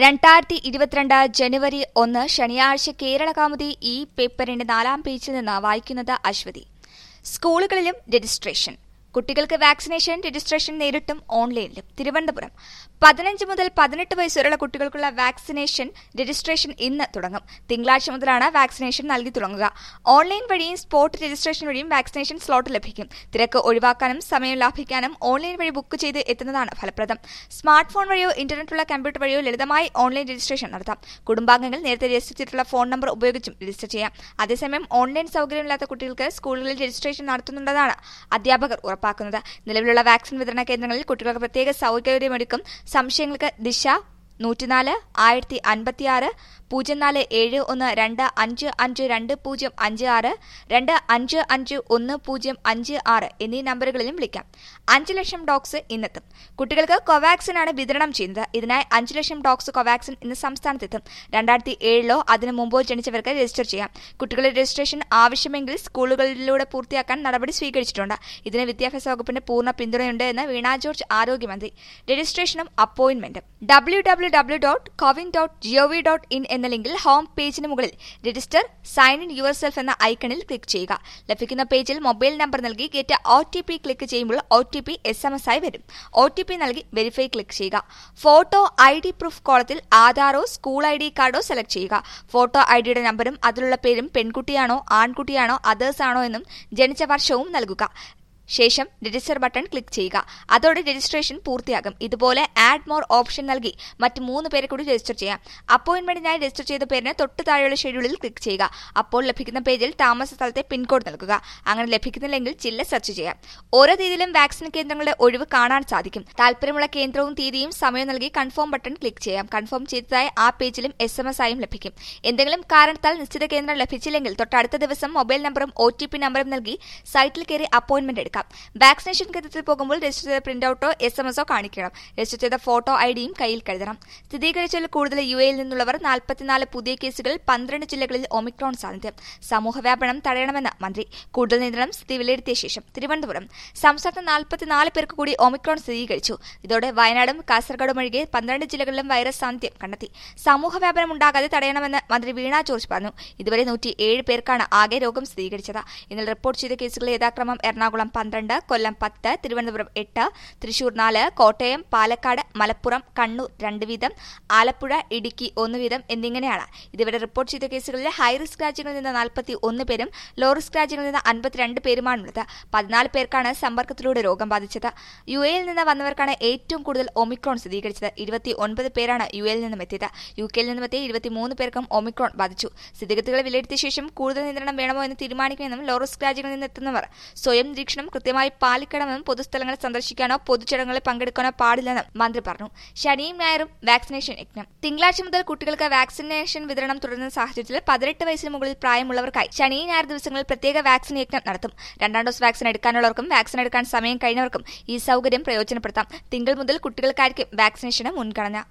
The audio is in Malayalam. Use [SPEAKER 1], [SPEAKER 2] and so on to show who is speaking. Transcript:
[SPEAKER 1] രണ്ടായിരത്തി ഇരുപത്തിരണ്ട് ജനുവരി ഒന്ന് ശനിയാഴ്ച കേരള കൗമുദി ഈ പേപ്പറിന്റെ നാലാം പേജിൽ നിന്ന് വായിക്കുന്നത് അശ്വതി സ്കൂളുകളിലും രജിസ്ട്രേഷൻ കുട്ടികൾക്ക് വാക്സിനേഷൻ രജിസ്ട്രേഷൻ നേരിട്ടും ഓൺലൈനിലും തിരുവനന്തപുരം പതിനഞ്ച് മുതൽ പതിനെട്ട് വയസ്സുവരെയുള്ള കുട്ടികൾക്കുള്ള വാക്സിനേഷൻ രജിസ്ട്രേഷൻ ഇന്ന് തുടങ്ങും തിങ്കളാഴ്ച മുതലാണ് വാക്സിനേഷൻ നൽകി തുടങ്ങുക ഓൺലൈൻ വഴിയും സ്പോട്ട് രജിസ്ട്രേഷൻ വഴിയും വാക്സിനേഷൻ സ്ലോട്ട് ലഭിക്കും തിരക്ക് ഒഴിവാക്കാനും സമയം ലാഭിക്കാനും ഓൺലൈൻ വഴി ബുക്ക് ചെയ്ത് എത്തുന്നതാണ് ഫലപ്രദം സ്മാർട്ട് ഫോൺ വഴിയോ ഇന്റർനെറ്റുള്ള കമ്പ്യൂട്ടർ വഴിയോ ലളിതമായി ഓൺലൈൻ രജിസ്ട്രേഷൻ നടത്താം കുടുംബാംഗങ്ങൾ നേരത്തെ രജിസ്റ്റർ ചെയ്തിട്ടുള്ള ഫോൺ നമ്പർ ഉപയോഗിച്ചും രജിസ്റ്റർ ചെയ്യാം അതേസമയം ഓൺലൈൻ സൗകര്യമില്ലാത്ത കുട്ടികൾക്ക് സ്കൂളുകളിൽ രജിസ്ട്രേഷൻ നടത്തുന്നുണ്ടെന്നാണ് അധ്യാപകർ ഉറപ്പാക്കുന്നത് നിലവിലുള്ള വാക്സിൻ വിതരണ കേന്ദ്രങ്ങളിൽ കുട്ടികൾക്ക് പ്രത്യേക സൗകര്യമൊരുക്കും സംശയങ്ങൾക്ക് ദിശ നൂറ്റിനാല് ആയിരത്തി അൻപത്തിയാറ് പൂജ്യം നാല് ഏഴ് ഒന്ന് രണ്ട് അഞ്ച് അഞ്ച് രണ്ട് പൂജ്യം അഞ്ച് ആറ് രണ്ട് അഞ്ച് അഞ്ച് ഒന്ന് പൂജ്യം അഞ്ച് ആറ് എന്നീ നമ്പറുകളിലും വിളിക്കാം അഞ്ച് ലക്ഷം ഡോക്സ് ഇന്നെത്തും കുട്ടികൾക്ക് കോവാക്സിൻ ആണ് വിതരണം ചെയ്യുന്നത് ഇതിനായി അഞ്ച് ലക്ഷം ഡോക്സ് കോവാക്സിൻ ഇന്ന് സംസ്ഥാനത്തെത്തും രണ്ടായിരത്തി ഏഴിലോ അതിനു മുമ്പോ ജനിച്ചവർക്ക് രജിസ്റ്റർ ചെയ്യാം കുട്ടികളുടെ രജിസ്ട്രേഷൻ ആവശ്യമെങ്കിൽ സ്കൂളുകളിലൂടെ പൂർത്തിയാക്കാൻ നടപടി സ്വീകരിച്ചിട്ടുണ്ട് ഇതിന് വിദ്യാഭ്യാസ വകുപ്പിന്റെ പൂർണ്ണ പിന്തുണയുണ്ട് എന്ന് വീണ ജോർജ് ആരോഗ്യമന്ത്രി രജിസ്ട്രേഷനും അപ്പോയിന്റ്മെന്റും W W W dot CoWIN dot gov dot in എന്ന ലിങ്കിൽ ഹോം പേജിന് മുകളിൽ register sign in yourself എന്ന ഐക്കണിൽ ക്ലിക്ക് ചെയ്യുക ലഭിക്കുന്ന പേജിൽ മൊബൈൽ നമ്പർ നൽകി get O T P click ചെയ്യുമ്പോൾ O T P S M S ആയി വരും ഒ ടി പി നൽകി വെരിഫൈ ക്ലിക്ക് ചെയ്യുക ഫോട്ടോ ഐ ഡി പ്രൂഫ് കോളത്തിൽ ആധാറോ സ്കൂൾ ഐ ഡി കാർഡോ സെലക്ട് ചെയ്യുക ഫോട്ടോ ഐ ഡിയുടെ നമ്പറും അതിലുള്ള പേരും പെൺകുട്ടിയാണോ ആൺകുട്ടിയാണോ അതേഴ്സ് ആണോ എന്നും ജനിച്ച വർഷവും നൽകുക ശേഷം രജിസ്റ്റർ ബട്ടൺ ക്ലിക്ക് ചെയ്യുക അതോടെ രജിസ്ട്രേഷൻ പൂർത്തിയാകും ഇതുപോലെ ആഡ് മോർ ഓപ്ഷൻ നൽകി മറ്റ് മൂന്ന് പേരെ കൂടി രജിസ്റ്റർ ചെയ്യാം അപ്പോയിന്റ്മെന്റിനായി രജിസ്റ്റർ ചെയ്ത പേരിന് തൊട്ട് താഴെയുള്ള ഷെഡ്യൂളിൽ ക്ലിക്ക് ചെയ്യുക അപ്പോൾ ലഭിക്കുന്ന പേജിൽ താമസ സ്ഥലത്തെ പിൻകോഡ് നൽകുക അങ്ങനെ ലഭിക്കുന്നില്ലെങ്കിൽ ജില്ല സെർച്ച് ചെയ്യാം ഓരോ തീയതിയിലും വാക്സിൻ കേന്ദ്രങ്ങളുടെ ഒഴിവ് കാണാൻ സാധിക്കും താല്പര്യമുള്ള കേന്ദ്രവും തീയതിയും സമയം നൽകി കൺഫേം ബട്ടൺ ക്ലിക്ക് ചെയ്യാം കൺഫേം ചെയ്തതായി ആ പേജിലും എസ് എം എസ് ആയും ലഭിക്കും എന്തെങ്കിലും കാരണത്താൽ നിശ്ചിത കേന്ദ്രം ലഭിച്ചില്ലെങ്കിൽ തൊട്ടടുത്ത ദിവസം മൊബൈൽ നമ്പറും ഒ ടി പി നമ്പറും നൽകി സൈറ്റിൽ കയറി അപ്പോയിന്റ്മെന്റ് എടുക്കാം വാക്സിനേഷൻ കേന്ദ്രത്തിൽ പോകുമ്പോൾ രജിസ്റ്റർ ചെയ്ത പ്രിന്റ് ഔട്ടോ എസ് എം എസോ കാണിക്കണം രജിസ്റ്റർ ചെയ്ത ഫോട്ടോ ഐ ഡിയും കയ്യിൽ കരുതണം സ്ഥിരീകരിച്ചതിൽ കൂടുതൽ യു എയിൽ നിന്നുള്ളവർ നാൽപ്പത്തിനാല് പുതിയ കേസുകൾ പന്ത്രണ്ട് ജില്ലകളിൽ ഒമിക്രോൺ സാന്നിധ്യം സമൂഹവ്യാപനം തടയണമെന്ന് മന്ത്രി കൂടുതൽ നിയന്ത്രണം സ്ഥിതി വിലയിരുത്തിയ ശേഷം തിരുവനന്തപുരം സംസ്ഥാനത്ത് നാൽപ്പത്തിനാല് പേർക്ക് കൂടി ഒമിക്രോൺ സ്ഥിരീകരിച്ചു ഇതോടെ വയനാടും കാസർഗോഡും ഒഴികെ പന്ത്രണ്ട് ജില്ലകളിലും വൈറസ് സാന്നിധ്യം കണ്ടെത്തി സമൂഹവ്യാപനം ഉണ്ടാകാതെ തടയണമെന്ന് മന്ത്രി വീണ ജോർജ് പറഞ്ഞു ഇതുവരെ നൂറ്റിയേഴ് പേർക്കാണ് ആകെ രോഗം സ്ഥിരീകരിച്ചത് ഇന്നലെ റിപ്പോർട്ട് ചെയ്ത കേസുകൾ യഥാക്രമം എറണാകുളം പന്ത്രണ്ട് കൊല്ലം പത്ത് തിരുവനന്തപുരം എട്ട് തൃശൂർ നാല് കോട്ടയം പാലക്കാട് മലപ്പുറം കണ്ണൂർ രണ്ട് വീതം ആലപ്പുഴ ഇടുക്കി ഒന്ന് വീതം എന്നിങ്ങനെയാണ് ഇതുവരെ റിപ്പോർട്ട് ചെയ്ത കേസുകളിൽ ഹൈറിസ്ക് രാജ്യങ്ങളിൽ നിന്ന് നാൽപ്പത്തി ഒന്ന് പേരും ലോ റിസ്ക് രാജ്യങ്ങളിൽ നിന്ന് അൻപത്തിരണ്ട് പേരുമാണുള്ളത് പതിനാല് പേർക്കാണ് സമ്പർക്കത്തിലൂടെ രോഗം ബാധിച്ചത് യു എയിൽ നിന്ന് വന്നവർക്കാണ് ഏറ്റവും കൂടുതൽ ഒമിക്രോൺ സ്ഥിരീകരിച്ചത് ഇരുപത്തി ഒൻപത് പേരാണ് യു എയിൽ നിന്നും എത്തിയത് യു കെയിൽ നിന്നും എത്തിയ ഇരുപത്തിമൂന്ന് പേർക്കും ഒമിക്രോൺ ബാധിച്ചു സ്ഥിതിഗതികൾ വിലയിരുത്തിയ ശേഷം കൂടുതൽ നിയന്ത്രണം വേണമോ എന്ന് തീരുമാനിക്കുമെന്നും ലോ റിസ്ക് രാജ്യങ്ങളിൽ നിന്ന് എത്തുന്നവർ സ്വയം നിരീക്ഷണം കൃത്യമായി പാലിക്കണമെന്നും പൊതുസ്ഥലങ്ങൾ സന്ദർശിക്കാനോ പൊതുചടങ്ങുകളിൽ പങ്കെടുക്കാനോ പാടില്ലെന്നും മന്ത്രി പറഞ്ഞു ശനിയും ഞായറും വാക്സിനേഷൻ യജ്ഞം തിങ്കളാഴ്ച മുതൽ കുട്ടികൾക്ക് വാക്സിനേഷൻ വിതരണം തുടരുന്ന സാഹചര്യത്തിൽ പതിനെട്ട് വയസ്സിന് മുകളിൽ പ്രായമുള്ളവർക്കായി ശനി ഞായർ ദിവസങ്ങളിൽ പ്രത്യേക വാക്സിൻ യജ്ഞം നടത്തും രണ്ടാം ഡോസ് വാക്സിൻ എടുക്കാനുള്ളവർക്കും വാക്സിൻ എടുക്കാൻ സമയം കഴിഞ്ഞവർക്കും ഈ സൗകര്യം പ്രയോജനപ്പെടുത്താം തിങ്കൾ മുതൽ കുട്ടികൾക്കായിരിക്കും വാക്സിനേഷന് മുൻഗണന